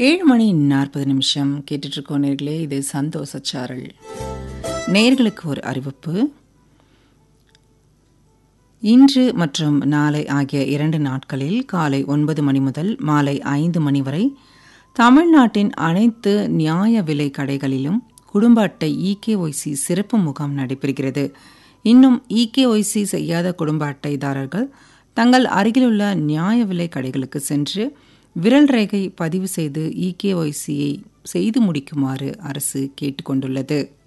ஏழு மணி நாற்பது நிமிஷம் கேட்டுட்ருக்கோம் நேர்களே இது சந்தோஷ சாரல் நேர்களுக்கு ஒரு அறிவிப்பு இன்று மற்றும் நாளை ஆகிய இரண்டு நாட்களில் காலை ஒன்பது மணி முதல் மாலை ஐந்து மணி வரை தமிழ்நாட்டின் அனைத்து நியாய விலை கடைகளிலும் குடும்ப அட்டை இகேஒய்சி சிறப்பு முகாம் நடைபெறுகிறது இன்னும் இகேஒய்சி செய்யாத குடும்ப அட்டைதாரர்கள் தங்கள் அருகிலுள்ள நியாய விலை கடைகளுக்கு சென்று விரல் ரேகை பதிவு செய்து இகேஒய்சியை செய்து முடிக்குமாறு அரசு கேட்டுக்கொண்டுள்ளது